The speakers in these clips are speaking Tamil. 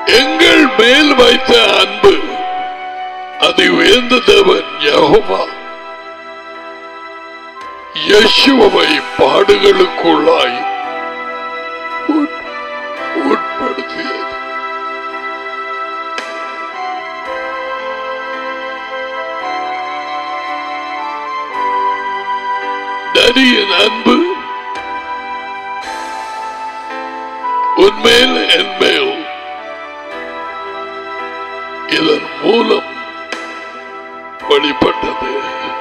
எங்கள் மேல் வைத்த அன்பு அது உயர்ந்த தேவன் யெகோவா யேசுவை பாடுகளுக்குள்ளாய் உட்- உட்படுத்தியது நரியின் அன்பு உன்மேல் என் மேல் இதன் மூலம் வெளிப்பட்டது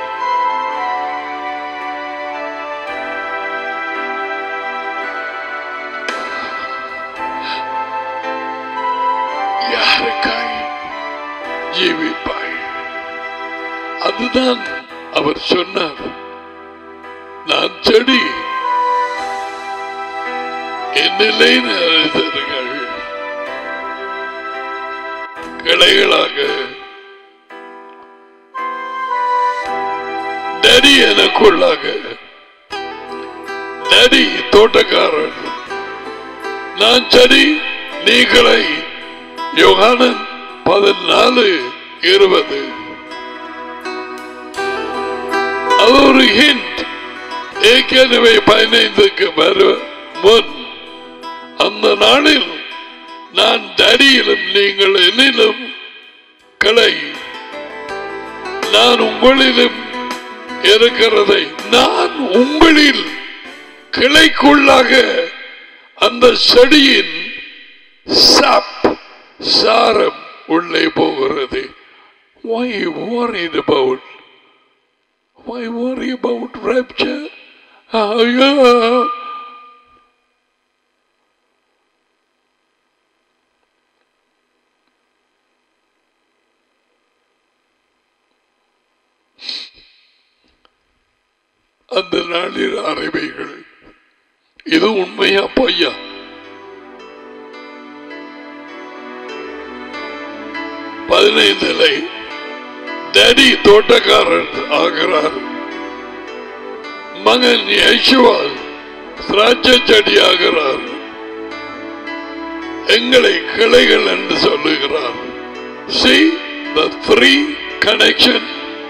யாருக்காய் ஜீவிப்பாய் அதுதான் அவர் சொன்னார் நான் செடி என்னிலே நிறைந்தர்கள் கிளைகளாக நரி எனக்குள்ளாக நரி தோட்டக்காரன் நான் செடி நீங்களை யோகானன் பதினாலு இருபது அது ஒரு ஹிண்ட் ஏற்கனவே பதினைந்துக்கு வர முன் அந்த நாளில் நான் தடியிலும் நீங்கள் என்னிலும் கிளை நான் உங்களிலும் இருக்கிறதை நான் உங்களில் கிளைக்குள்ளாக அந்த செடியின் சாப் சாரம் உள்ளே போகிறது Why you worried about? Why worry about rapture? Ah, yeah. அந்த நாளில் அறிவைகள் இது உண்மையா பொய்யா பதினைந்திலை டேடி தோட்டக்காரர் ஆகிறார் மகன் யேசுவால் திராட்சை செடி ஆகிறார் எங்களை கிளைகள் என்று சொல்லுகிறார் see the three connection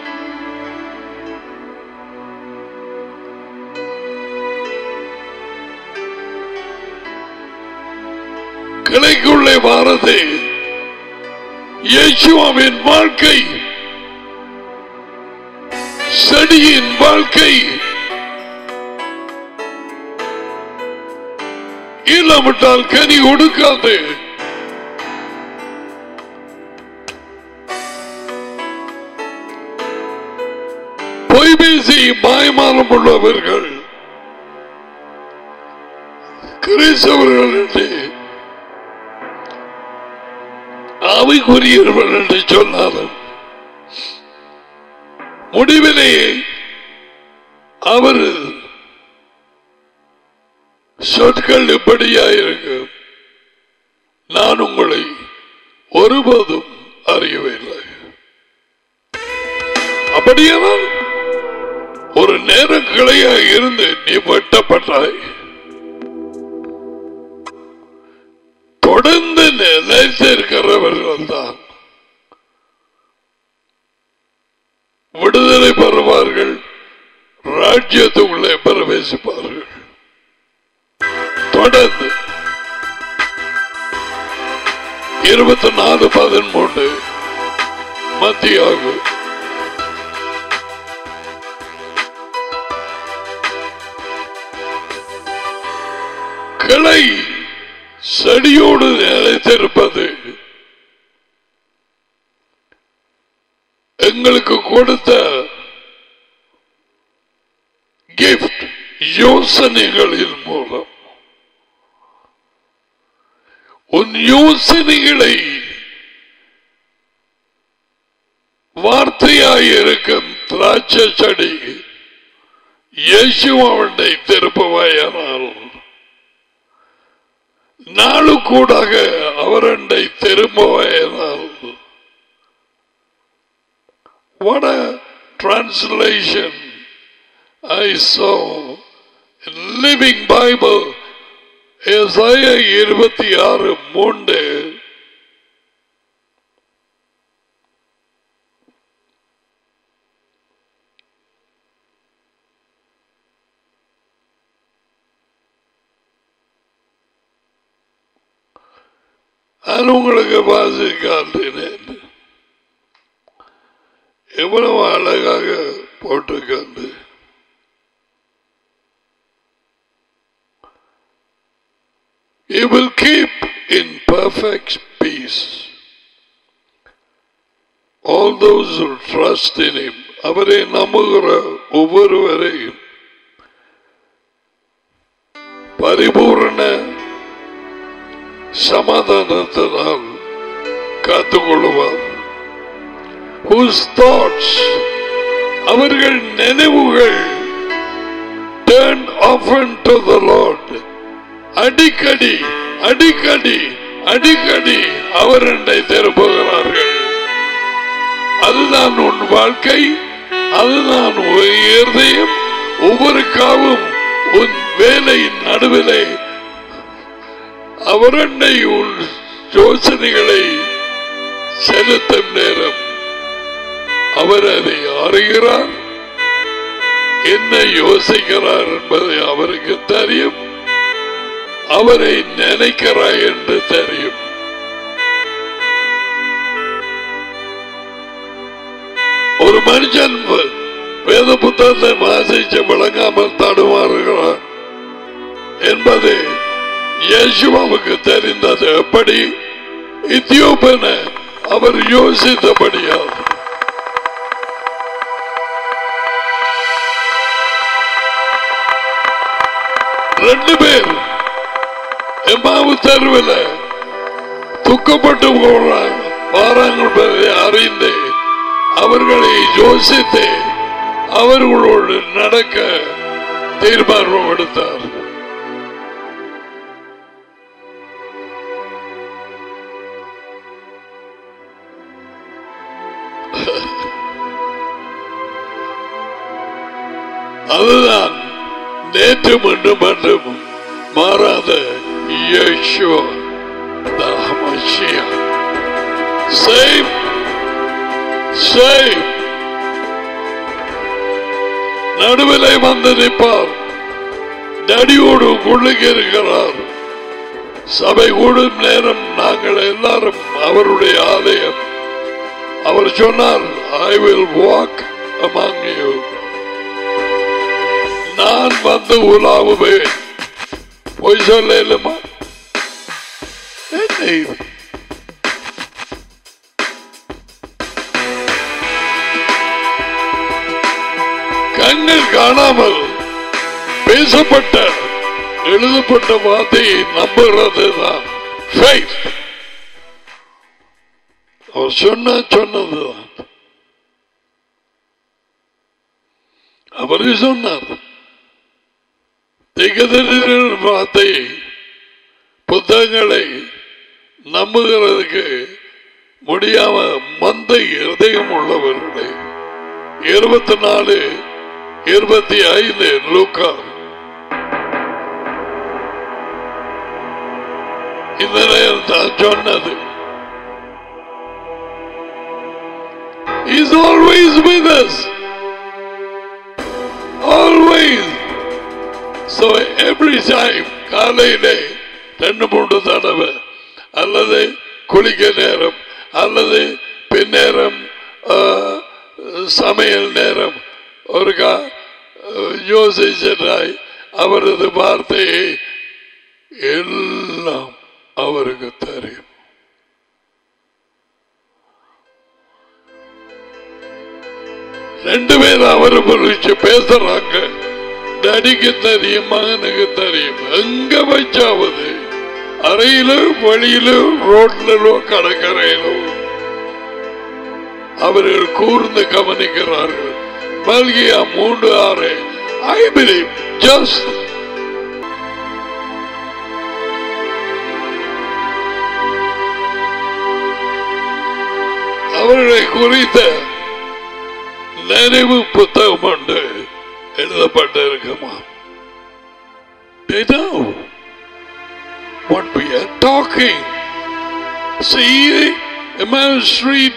கிளைக்குள்ளே வாரது இயேசுவாவின் வாழ்க்கை செடியின் வாழ்க்கை இல்லாவிட்டால் கனி கொடுக்காது பொய் பேசி மாயமானம் உள்ளவர்கள் கிறிஸ்தவர்கள் என்று ஆவிக்குரியவர்கள் என்று சொன்னாலும் முடிவிலே அவர் சொற்கள் இப்படியாயிருக்கும் நான் உங்களை ஒருபோதும் அறியவில்லை அப்படியானால் ஒரு நேர கிளையாக இருந்து நீ வெட்டப்பட்டாய் தொடர்ந்து நிலைத்திருக்கிறவர்கள் தான் விடுதலை பெறுவார்கள் ராஜ்யத்துக்குள்ளே பிரவேசிப்பார்கள் தொடர்ந்து இருபத்தி நாலு பதிமூன்று மத்தியாகும் கிளை செடியோடு நிலைத்திருப்பது எங்களுக்கு கொடுத்த கிஃப்ட் யோசனைகளின் மூலம் உன் யோசனைகளை வார்த்தையாயிருக்கும் திராட்சை செடி இயேசுவனை திருப்புவாயானால் நாளுக்கூடாக அவரண்டை திரும்புவாயானால் What a translation I saw in Living Bible ஏசாயா இருபத்தி ஆறு மூன்று நான் உங்களுக்கு வாசிக்காட்டினேன் எவ்வளவு அழகாக போட்டிருக்காண்டு He will keep in perfect peace all those who trust in him. அவரை நம்புகிற ஒவ்வொருவரையும் பரிபூரண சமாதானத்தினால் காத்துக்கொள்ளுவார் whose thoughts அவர்கள் நினைவுகள் turn often to the Lord அடிக்கடி அடிக்கடி அடிக்கடி அவர் என்னை திருப்புகிறார்கள் அதுதான் உன் வாழ்க்கை அதுதான் உன் இருதயம் ஒவ்வொரு காவும் உன் வேலையின் நடுவிலே அவர் என்னை உன் யோசனைகளை செலுத்தும் நேரம் அவர் அதை அறிகிறார் என்ன யோசிக்கிறார் என்பதை அவருக்கு தெரியும் அவரை நினைக்கிறாய் என்று தெரியும் ஒரு மனுஷன் வேத புத்தகத்தை வாசிச்சு விளங்காமல் தடுமாறுகிறான் என்பது இயேசுவாவுக்கு தெரிந்தது எப்படி இத்தியோப்பன அவர் யோசித்தபடியால் ரெண்டு பேர் எம்மாவு தெருவில் துக்கப்பட்டு போறாங்க வாராங்க என்பதை அறிந்து அவர்களை யோசித்து அவர்களோடு நடக்க தீர்மானம் எடுத்தார் அதுதான் நேற்று மட்டும் மட்டும் மாறாத இயேசுவா the Mashiach. Same, same. நடுவிலே வந்து நிற்பார் நடியோடு கொள்ளுக இருக்கிறார் சபை கூடும் நேரம் நாங்கள் எல்லாரும் அவருடைய ஆலயம் அவர் சொன்னார் I will walk among you நான் வந்து உலாவுவேன் பொய் சொல்ல இல்லமா என்ன இது கண்ணில் காணாமல் பேசப்பட்ட எழுதப்பட்ட வார்த்தையை நம்புறது தான் அவர் சொன்ன சொன்னதுதான் அவரே சொன்னார் திகதரின் வார்த்தையை புத்தகங்களை நம்புகிறதுக்கு முடியாம மந்த இருதயம் உள்ளவர்களே இருபத்தி நாலு இருபத்தி ஐந்து லூக்கா இந்த நேரம் தான் சொன்னது He's always with us. Always. So every time காலையிலே ரெண்டு மூன்று தடவை அல்லது குளிக்க நேரம் அல்லது பின்னேரம் சமையல் நேரம் ஒரு யோசிச்சாய் அவரது வார்த்தையை எல்லாம் அவருக்கு தெரியும் ரெண்டு பேரும் அவரை குறிச்சு பேசுறாங்க டடிக்கு தெரியும் மகனுக்கு தெரியும் எங்க வச்சாவது அறையிலோ வழியிலோ ரோட்லோ கடற்கரையிலோ அவர்கள் கூர்ந்து கவனிக்கிறார்கள் மல்கியா மூன்று ஆறு ஐ பிலீவ் ஜஸ்ட் அவர்களை குறித்த நினைவு புத்தகம் உண்டு எழுதப்பட்டிருக்குமா They know what we are talking. See, Emmaus Street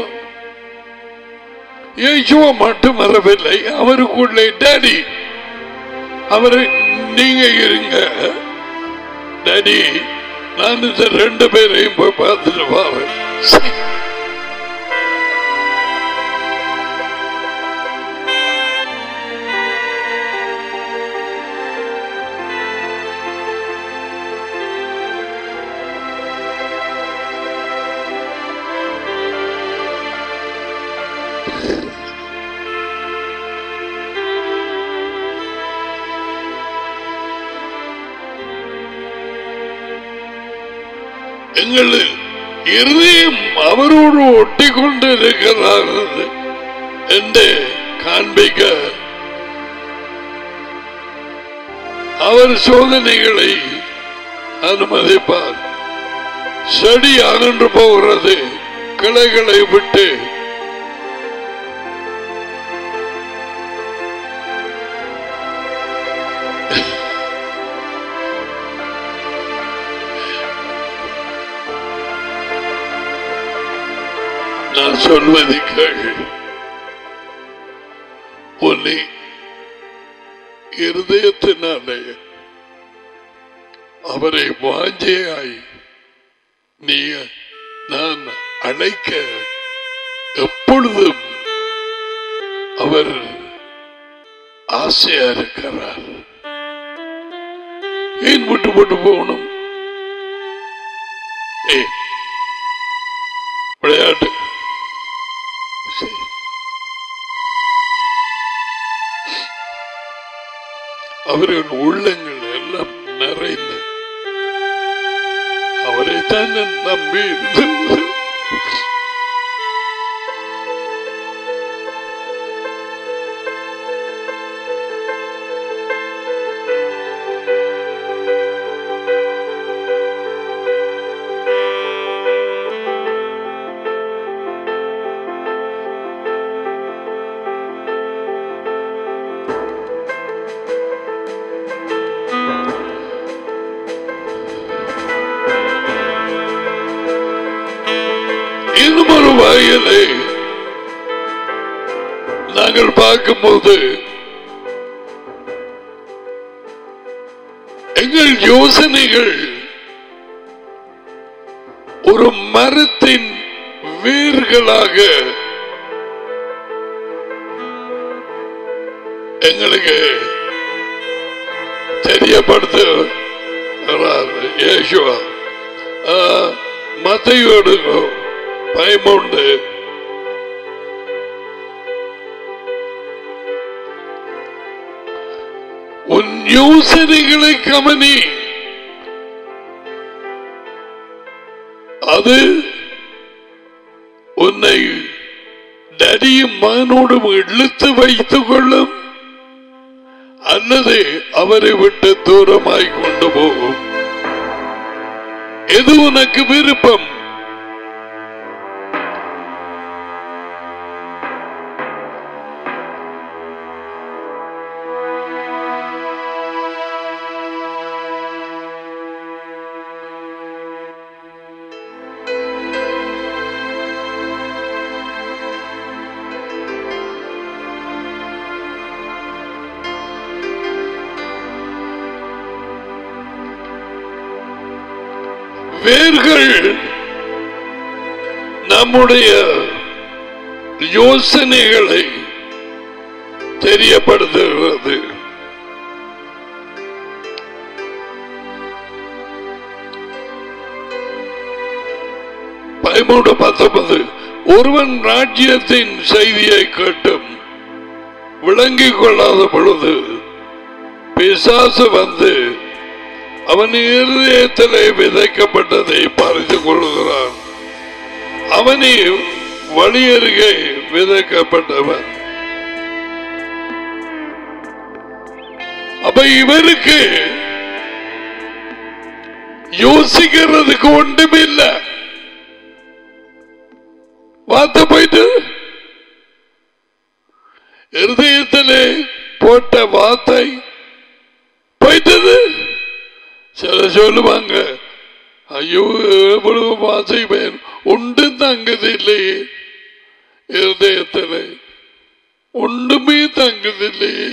இயேசுவ மட்டும் வரவில்லை அவருக்குள்ளே டேடி அவரு நீங்க இருங்க டேடி நான் இந்த ரெண்டு பேரையும் போய் பார்த்துட்டு பாரு எங்கள் இருதயம் அவரோடு ஒட்டி கொண்டு இருக்கிறார்கள் என்று காண்பிக்க அவர் சோதனைகளை அனுமதிப்பார் செடி அகன்று போகிறது கிளைகளை விட்டு நான் சொல்வதை கேள் உன்னை இருதயத்தினாலே அவரை வாஞ்சையாய் நீ நான் அழைக்க எப்பொழுதும் அவர் ஆசையா இருக்கிறார் ஏன் விட்டு போட்டு போகணும் ஏ விளையாட்டு சரி. அவர்கள் உள்ளங்கள் எல்லாம் நிறைந்து அவரை தான் நம்பி இருந்தது இன்னும் ஒரு வகையிலே நாங்கள் பார்க்கும்போது எங்கள் யோசனைகள் ஒரு மரத்தின் வேர்களாக எங்களுக்கு தெரியப்படுத்துகிறார் யேசுவா மத்தையோடு பயமுண்டு உன் யோசனைகளை கவனி அது உன்னை நரியும் மகனோடும் இழுத்து வைத்துக் கொள்ளும் அல்லது அவரை விட்டு தூரமாய் கொண்டு போகும் எது உனக்கு விருப்பம் வேர்கள் நம்முடைய யோசனைகளை தெரியப்படுத்துகிறது பதிமூன்று பத்தொன்பது ஒருவன் ராஜ்யத்தின் செய்தியை கேட்டும் விளங்கிக் கொள்ளாத பொழுது பிசாசு வந்து அவன் இருதயத்திலே விதைக்கப்பட்டதை பறித்து கொள்கிறான் அவனே வழியருகே விதைக்கப்பட்டவன் அப்ப இவருக்கு யோசிக்கிறதுக்கு ஒன்றுமில்லை வார்த்தை போயிட்டு இருதயத்திலே போட்ட வார்த்தை போயிட்டது சில சொல்லுவாங்க ஐயோ எவ்வளவு வாசிப்பேன் உண்டு தங்குதில்லையே இருதயத்தில் ஒன்றுமே தங்குதில்லையே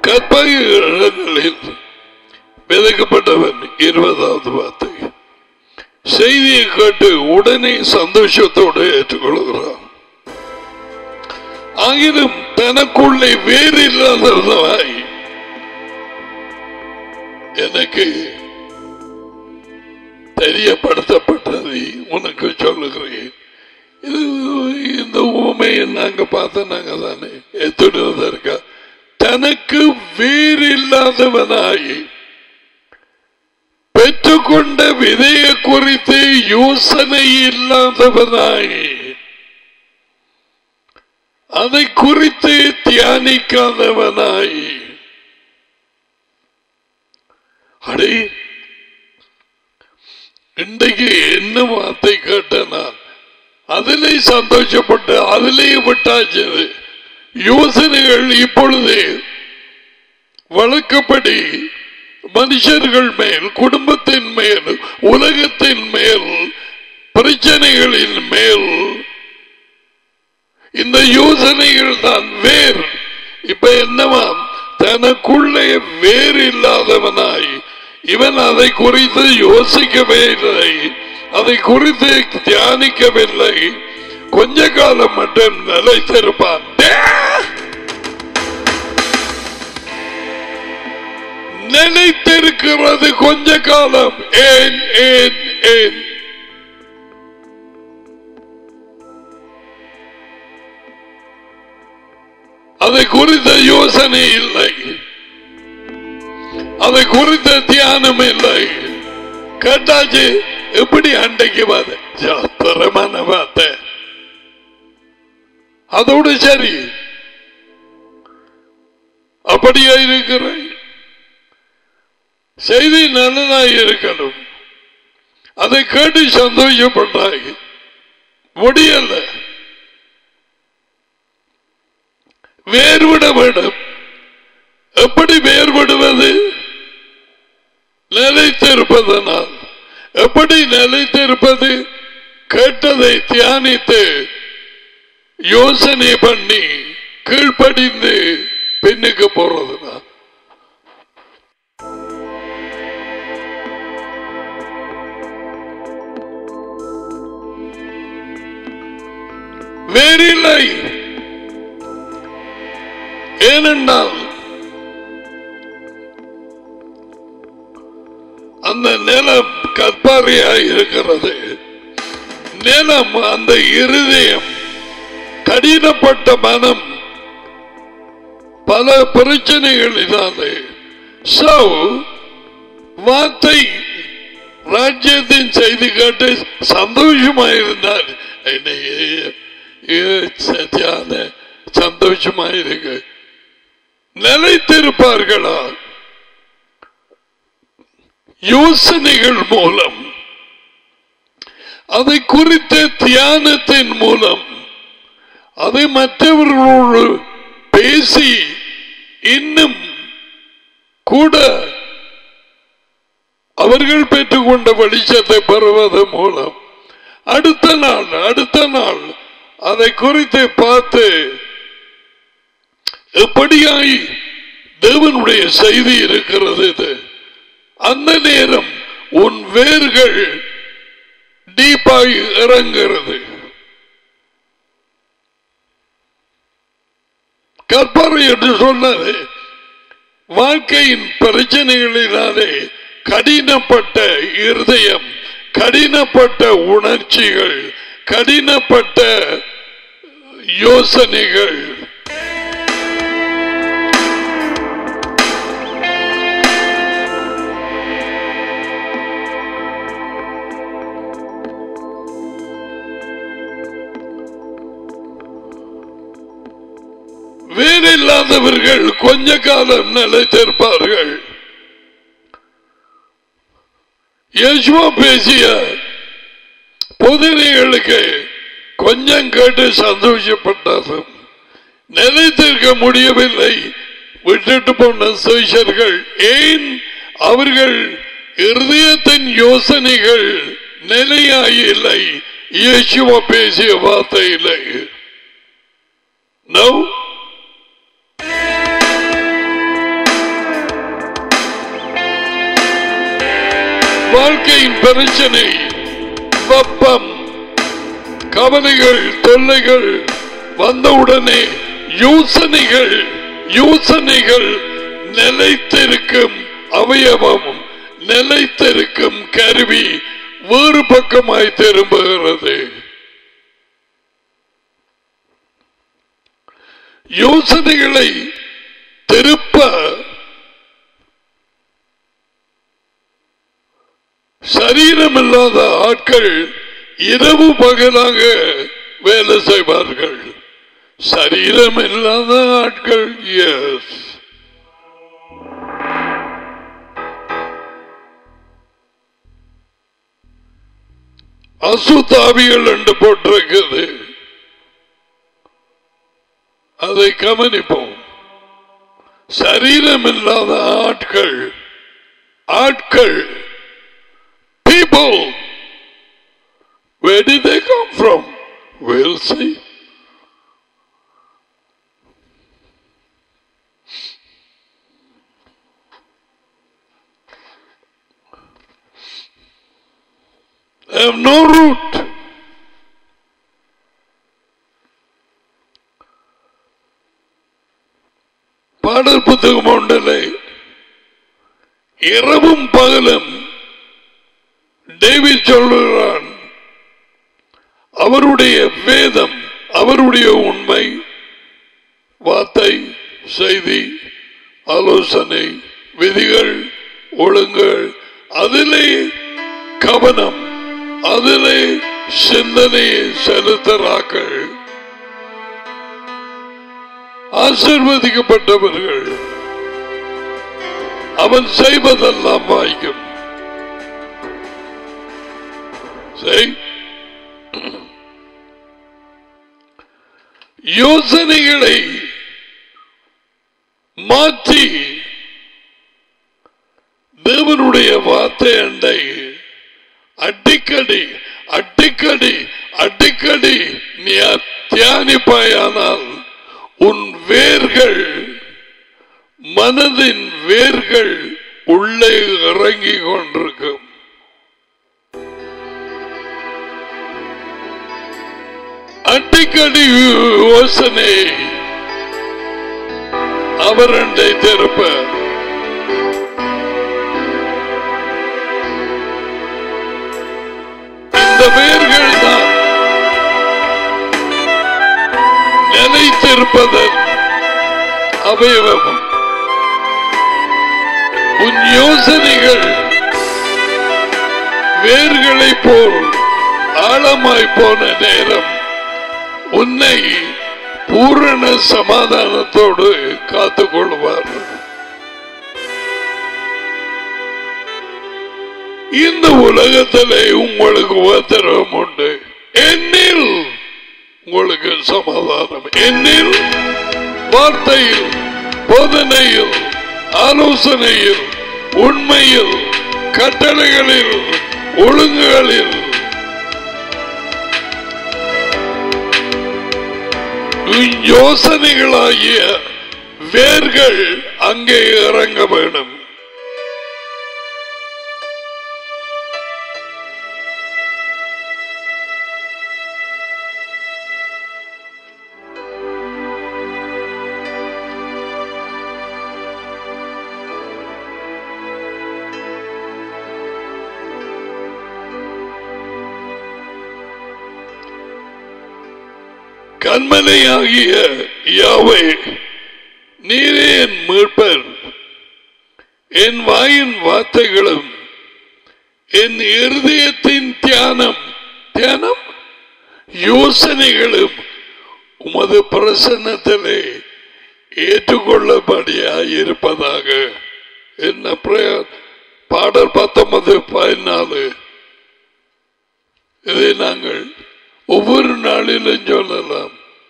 கற்பக இடங்களில் விதைக்கப்பட்டவன் இருபதாவது வார்த்தை செய்தியை கேட்டு உடனே சந்தோஷத்தோடு ஏற்றுக்கொள்கிறான் ஆகிலும் தனக்குள்ளே வேறு இல்லாதவனாய் எனக்கு தெரியப்படுத்தப்பட்டதை உனக்கு சொல்லுகிறேன் இது இந்த உண்மையை நாங்க பார்த்த நாங்க தானே எத்துடுவதற்கா தனக்கு வேறு இல்லாதவனாய் பெற்றுக்கொண்ட விதையை குறித்து யோசனை இல்லாதவனாய் அதை குறித்து தியானிக்காதவனாய் அடே இன்றைக்கு என்ன வார்த்தை கேட்ட நான் அதிலே சந்தோஷப்பட்டு அதிலே விட்டாச்சு யோசனைகள் இப்பொழுது வழக்கப்படி மனுஷர்கள் மேல் குடும்பத்தின் மேல் உலகத்தின் மேல் பிரச்சனைகளின் மேல் இந்த யோசனைகள் தான் வேர் இப்ப என்னவாம் தனக்குள்ளே வேறு இல்லாதவனாய் இவன் அதை குறித்து யோசிக்கவே இல்லை அதை குறித்து தியானிக்கவில்லை கொஞ்ச காலம் மட்டும் நிலைத்திருப்பான் டே! நிலைத்திருக்கிறது கொஞ்ச காலம் ஏன் ஏன் ஏன் அதை குறித்த யோசனை இல்லை அதை குறித்த தியானம் இல்லை கேட்டாச்சு எப்படி அண்டைக்கு வாத தரமான வார்த்தை அதோடு சரி அப்படியா இருக்கிறேன் செய்தி நல்லதாய் இருக்கணும் அதை கேட்டு சந்தோஷப்பட்டாய் முடியல வேறுவிட வேண்டும் எப்படி வேறுபடுவது நிலைத்திருப்பதனால் எப்படி நிலைத்திருப்பது கேட்டதை தியானித்து யோசனை பண்ணி கீழ்ப்படிந்து பின்னுக்கு போறதுதான் வேறில்லை ஏனென்றால் அந்த நிலம் கற்பாறையாய் இருக்கிறது நிலம் அந்த இருதயம் கடினப்பட்ட மனம் பல பிரச்சனைகளினாலே சோ வார்த்தை ராஜ்யத்தின் செய்தி கேட்டு சந்தோஷமாயிருந்தார் சத்தியான சந்தோஷமாயிருக்கு நிலைத்திருப்பார்களா யோசனைகள் மூலம் அதை குறித்த தியானத்தின் மூலம் அதை மற்றவர்களோடு பேசி இன்னும் கூட அவர்கள் பெற்றுக்கொண்ட வெளிச்சத்தை பெறுவதன் மூலம் அடுத்த நாள் அடுத்த நாள் அதை குறித்து பார்த்து எப்படியாய் தேவனுடைய செய்தி இருக்கிறது இது அந்த நேரம் உன் வேர்கள் டீப்பாய் இறங்குகிறது கற்பறை என்று சொன்னது வாழ்க்கையின் பிரச்சனைகளினாலே கடினப்பட்ட இருதயம் கடினப்பட்ட உணர்ச்சிகள் கடினப்பட்ட யோசனைகள் வேறில்லாதவர்கள் கொஞ்ச காலம் நிலைத்திருப்பார்கள் யேசுவா பேசிய பொதுநீகளுக்கு கொஞ்சம் கேட்டு சந்தோஷப்பட்டாலும் நிலைத்திருக்க முடியவில்லை விட்டுட்டு போன சுவிசர்கள் ஏன் அவர்கள் இருதயத்தின் யோசனைகள் நிலையாயில்லை இயேசுவா பேசிய வார்த்தை இல்லை No. வாழ்க்கையின் பிரச்சனை வெப்பம் கவலைகள் தொல்லைகள் வந்தவுடனே யோசனைகள் யோசனைகள் நிலைத்திருக்கும் அவயவம் நிலைத்திருக்கும் கருவி வேறு பக்கமாய் திரும்புகிறது யோசனைகளை திருப்ப சரீரமில்லாத ஆட்கள் இரவு பகலாக வேலை செய்வார்கள் சரீரம் இல்லாத ஆட்கள் எஸ் அசுத்தாவிகள் என்று போட்டிருக்கிறது அதை கவனிப்போம் சரீரம் இல்லாத ஆட்கள் ஆட்கள் people where did they come from we'll see they have no root பாடல் புத்தகம் ஒன்றில்லை இரவும் பகலும் டேவிட் சொல்லுகிறான் அவருடைய வேதம் அவருடைய உண்மை வார்த்தை செய்தி ஆலோசனை விதிகள் ஒழுங்குகள் அதிலே கவனம் அதிலே சிந்தனையை செலுத்தராக்கள் ஆசிர்வதிக்கப்பட்டவர்கள் அவன் செய்வதெல்லாம் வாய்க்கும் செய் யோசனைகளை மாற்றி தேவனுடைய வார்த்தை அண்டை அடிக்கடி அடிக்கடி அடிக்கடி நீ தியானிப்பாயானால் உன் வேர்கள் மனதின் வேர்கள் உள்ளே இறங்கி கொண்டிருக்கும் அடிக்கடி யோசனை அவரண்டை திருப்ப இந்த வேர்கள் தான் நிலைத்திருப்பதன் அவயவம் உன் யோசனைகள் வேர்களை போல் ஆழமாய் போன நேரம் உன்னை பூரண சமாதானத்தோடு காத்துக் கொள்வார் இந்த உலகத்திலே உங்களுக்கு உபத்திரவம் உண்டு என்னில் உங்களுக்கு சமாதானம் என்னில் வார்த்தையில் போதனையில் ஆலோசனையில் உண்மையில் கட்டளைகளில் ஒழுங்குகளில் யோசனைகளாகிய வேர்கள் அங்கே இறங்க வேண்டும் கண்மனையாகிய யாவை நீரே என் மீட்பர் என் வாயின் வார்த்தைகளும் என் இருதயத்தின் தியானம் தியானம் யோசனைகளும் உமது பிரசன்னத்திலே ஏற்றுக்கொள்ளபடியாய் இருப்பதாக என்ன பிரயா- பாடல் பத்தொன்பது பதினாலு இதை நாங்கள் ஒவ்வொரு நாளிலும் சொல்லலாம்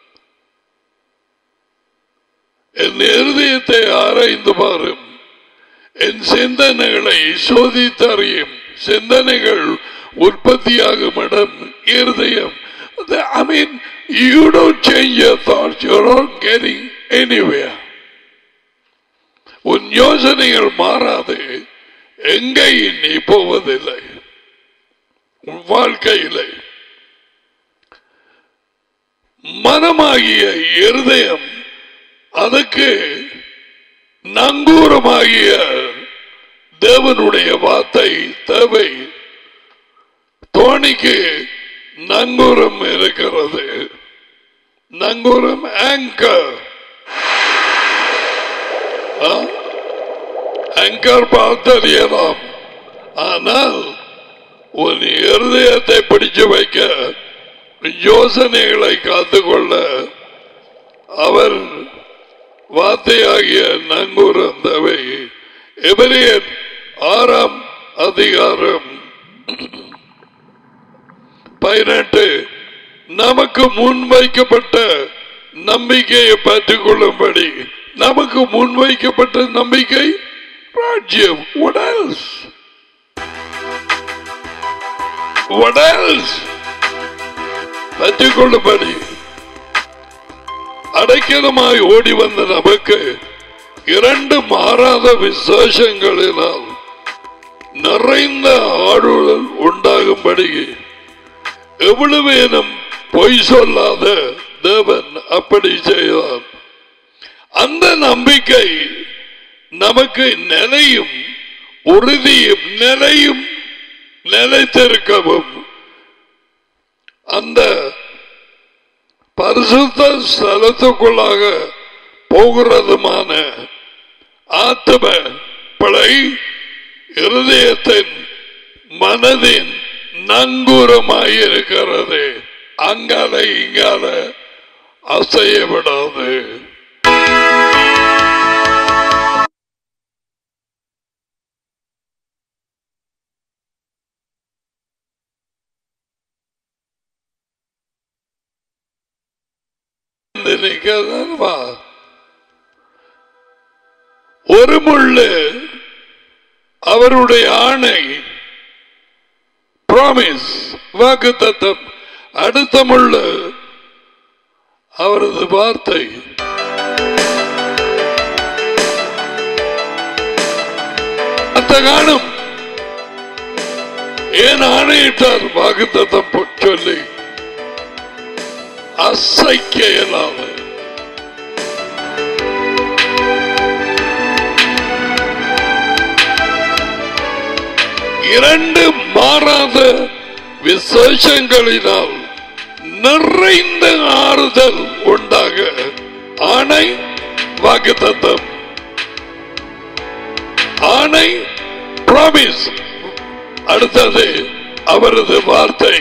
என் இருதயத்தை ஆராய்ந்து பாரும் என் சிந்தனைகளை சோதித்தறியும் சிந்தனைகள் உற்பத்தியாகும் இடம் இருதயம் I mean, you don't change your thoughts, you're not getting anywhere. உன் யோசனைகள் மாறாது எங்கேயும் நீ போவதில்லை உன் வாழ்க்கையிலே மனமாகிய இருதயம் அதுக்கு நங்கூரமாகிய தேவனுடைய வார்த்தை தேவை தோணிக்கு நங்கூரம் இருக்கிறது நங்கூரம் ஆங்கர் ஆங்கர் பார்த்தறியலாம் ஆனால் உன் இருதயத்தை பிடிச்சு வைக்க யோசனைகளை காத்துக்கொள்ள அவர் வார்த்தையாகிய நங்கூரம் தேவை எபிரியர் ஆறாம் அதிகாரம் பதினெட்டு நமக்கு முன்வைக்கப்பட்ட நம்பிக்கையை பற்றிக் கொள்ளும்படி நமக்கு முன்வைக்கப்பட்ட நம்பிக்கை ராஜ்யம் What else? What else? பற்றிக் கொள்ளும்படி அடைக்கலமாய் ஓடி வந்த நமக்கு இரண்டு மாறாத விசேஷங்களினால் நிறைந்த ஆடுதல் உண்டாகும்படி எவ்வளவேனும் பொய் சொல்லாத தேவன் அப்படி செய்தார் அந்த நம்பிக்கை நமக்கு நிலையும் உறுதியும் நிலையும் நிலைத்திருக்கவும் அந்த பரிசுத்த ஸ்தலத்துக்குள்ளாக போகிறதுமான ஆத்ம பிழை இருதயத்தின் மனதின் நங்கூரமாயிருக்கிறது அங்கால இங்கால அசைய விடாது நினைக்கிறதா ஒரு முள்ளு அவருடைய ஆணை ப்ராமிஸ் வாக்கு தத்தம் அடுத்த முள்ளு அவரது வார்த்தை அத்த காணும் ஏன் ஆணையிட்டார் வாக்கு தத்தம் சொல்லி அசைக்க இயலாத இரண்டு மாறாத விசேஷங்களினால் நிறைந்த ஆறுதல் உண்டாக ஆணை வாக்குத்தத்தம் ஆணை ப்ராமிஸ் அடுத்தது அவரது வார்த்தை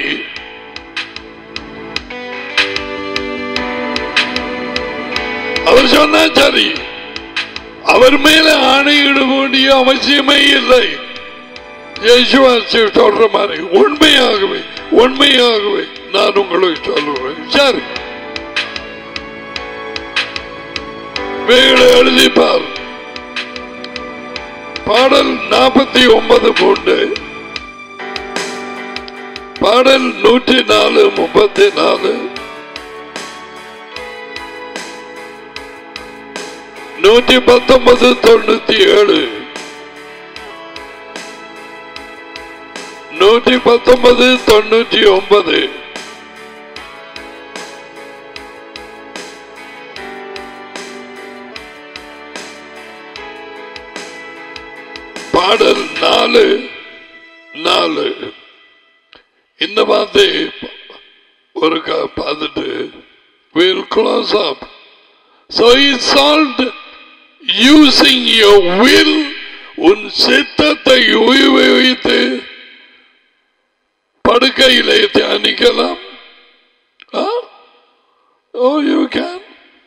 அவர் சொன்னா சரி அவர் மேல ஆணையிட வேண்டிய அவசியமே இல்லை இயேசுவாசி சொல்ற மாதிரி உண்மையாகவே உண்மையாகவே நான் உங்களுக்கு சொல்லுவேன் சரி வேலை எழுதிப்பார் பாடல் நாற்பத்தி ஒன்பது மூன்று பாடல் நூற்றி நாலு முப்பத்தி நாலு நூற்றி பத்தொன்பது தொண்ணூத்தி ஏழு நூற்றி பத்தொன்பது தொண்ணூற்றி ஒன்பது பாடல் நாலு நாலு இந்த வார்த்தை ஒரு க- பார்த்துட்டு will close up so it's solved using your will உன் சித்தத்தை உபயோகித்து படுக்கையிலே தியானிக்கலாம் ஓ யூ கேன்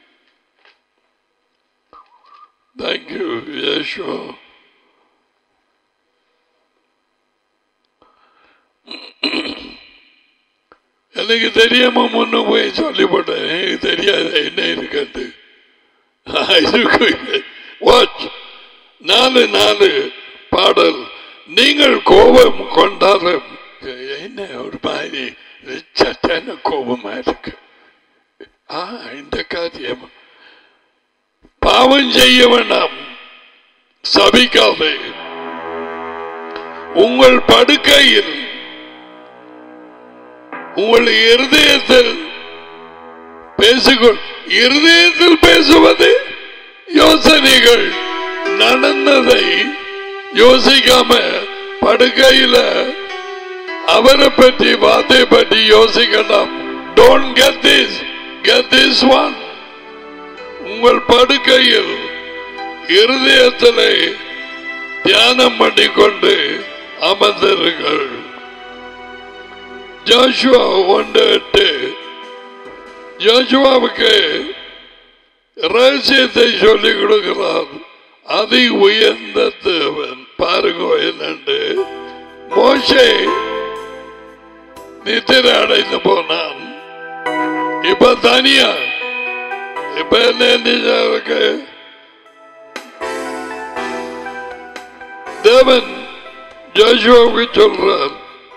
தேங்க்யூ யேசோ எனக்கு தெரியாம முன்ன போய் சொல்லிவிட்டேன் எனக்கு தெரியாது என்ன இருக்கட்டு வாட்ச் நாலு நாலு பாடல் நீங்கள் கோபம் கொண்டாலும் என்ன ஒரு மாதிரி சட்டான கோபமா இருக்கு ஆ இந்த காரியம் பாவம் செய்ய வேண்டாம் சபிக்காதே உங்கள் படுக்கையில் உங்கள் இருதயத்தில் பேசிக்கொள் இருதயத்தில் பேசுவது யோசனைகள் நடந்ததை யோசிக்காம படுக்கையில அவரை பற்றி வார்த்தை பற்றி யோசிக்கலாம் don't get this get this one உங்கள் படுக்கையில் இருதயத்திலே தியானம் பண்ணிக்கொண்டு அமர்ந்திருங்கள் ஜோஷுவா ஒன்று எட்டு ஜோஷுவாவுக்கு ரகசியத்தை சொல்லிக் கொடுக்கிறார் அதி உயர்ந்த தேவன் பாருங்க என்னண்டு மோசே நித்திரை அடைந்து போனான் இப்ப தனியா இப்ப என்ன நிஜா இருக்கு தேவன் ஜோஷுவாவுக்கு சொல்றார்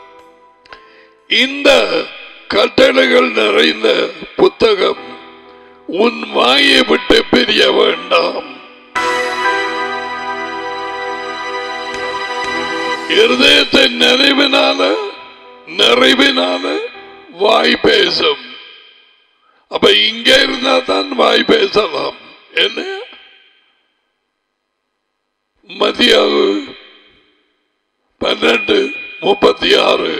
இந்த கட்டளைகள் நிறைந்த புத்தகம் உன் வாயை விட்டு பிரிய வேண்டாம் இருதயத்தின் நிறைவினால நிறைவினால வாய் பேசும் அப்ப இங்க இருந்தா தான் வாய் பேசலாம் என்ன மதியாவு பன்னெண்டு முப்பத்தி ஆறு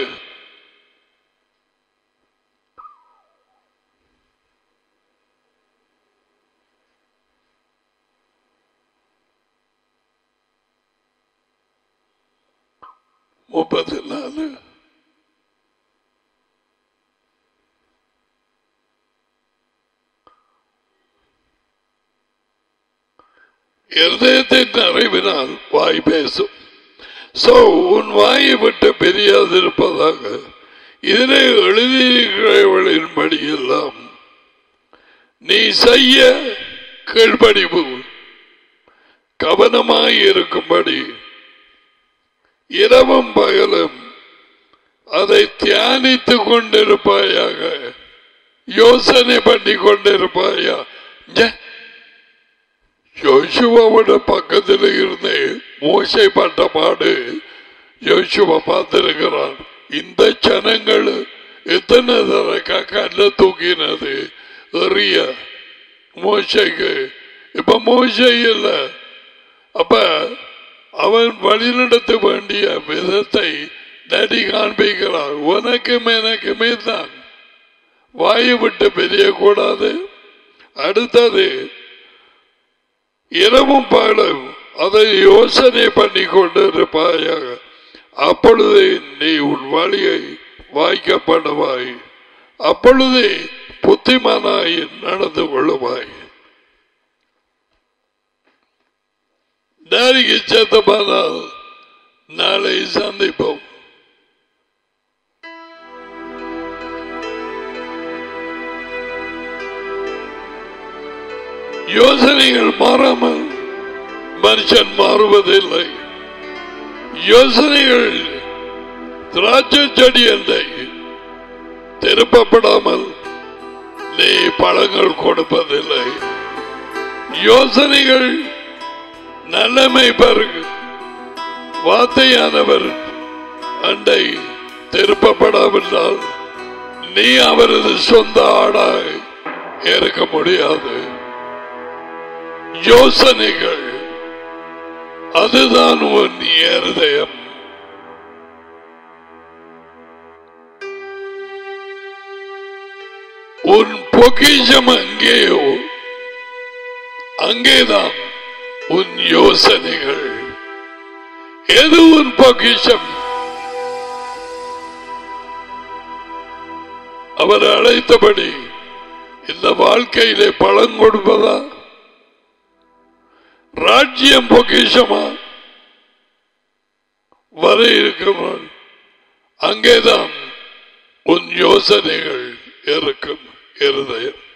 முப்பத்தி நாலு இருதயத்தின் அறிவினால் வாய் பேசும் சோ உன் வாயை விட்டு பெரியாதிருப்பதாக இதனை எழுதியிருக்கிறவர்களின்படி எல்லாம் நீ செய்ய கீழ்ப்படிவு கவனமாய் இருக்கும்படி இரவும் பகலும் அதை தியானித்துக் கொண்டிருப்பாயாக யோசனை பண்ணி கொண்டிருப்பாயா ஜ- யோசுவாவோட பக்கத்தில் இருந்து மோசை பட்ட பாடு யோசுவா பார்த்திருக்கிறான் இந்த ஜனங்கள் எத்தனை தடவை கல்ல தூக்கினது எறிய மோசைக்கு இப்ப மோசை இல்ல அப்ப அவன் வழிநடத்த வேண்டிய விதத்தை நடி காண்பிக்கிறார் உனக்கும் எனக்குமே தான் வாயை விட்டு பெரியக்கூடாது அடுத்தது இரவும் பகலும் அதை யோசனை பண்ணி கொண்டிருப்பாயாக அப்பொழுது நீ உன் வழியை வாய்க்கப்படுவாய் அப்பொழுது புத்திமானாய் நடந்து கொள்ளுவாய் நாளைக்கு சேத்தமானால் நாளை சந்திப்போம் யோசனைகள் மாறாமல் மனுஷன் மாறுவதில்லை யோசனைகள் திராட்சை செடி என்றை திருப்பப்படாமல் நீ பழங்கள் கொடுப்பதில்லை யோசனைகள் நல்லமை பருகு வார்த்தையானவர் அண்டை திருப்பப்படாவிட்டால் நீ அவரது சொந்த ஆடாய் இருக்க முடியாது யோசனைகள் அதுதான் உன் இருதயம் உன் பொக்கிஷம் அங்கேயோ அங்கேதான் உன் யோசனைகள் எது உன் பொக்கிஷம் அவர் அழைத்தபடி இந்த வாழ்க்கையிலே பலன் கொடுப்பதா ராஜ்யம் பொக்கிஷமா வர இருக்கிறான் அங்கேதான் உன் யோசனைகள் இருக்கும் இருதயம்